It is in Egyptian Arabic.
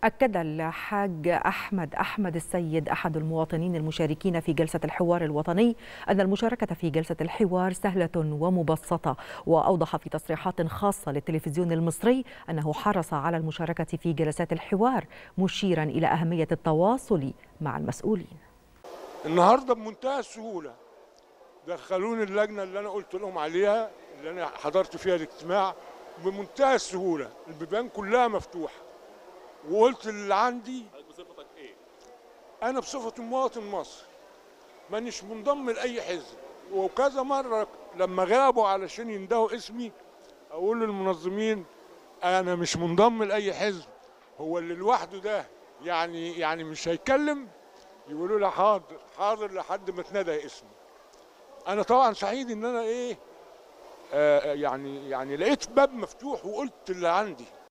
أكد الحاج أحمد أحمد السيد أحد المواطنين المشاركين في جلسة الحوار الوطني أن المشاركة في جلسة الحوار سهلة ومبسطة وأوضح في تصريحات خاصة للتلفزيون المصري أنه حرص على المشاركة في جلسات الحوار مشيرا إلى أهمية التواصل مع المسؤولين النهارده بمنتهى السهوله دخلوني اللجنه اللي انا قلت لهم عليها اللي انا حضرت فيها الاجتماع بمنتهى السهوله البيبان كلها مفتوحه وقلت اللي عندي بصفتك ايه؟ انا بصفتي مواطن مصري مانيش منضم لاي حزب وكذا مره لما غابوا علشان يندهوا اسمي اقول للمنظمين انا مش منضم لاي حزب هو اللي لوحده ده يعني يعني مش هيتكلم يقولوا لي حاضر حاضر لحد ما تنادى اسمي انا طبعا سعيد ان انا ايه آه يعني يعني لقيت باب مفتوح وقلت اللي عندي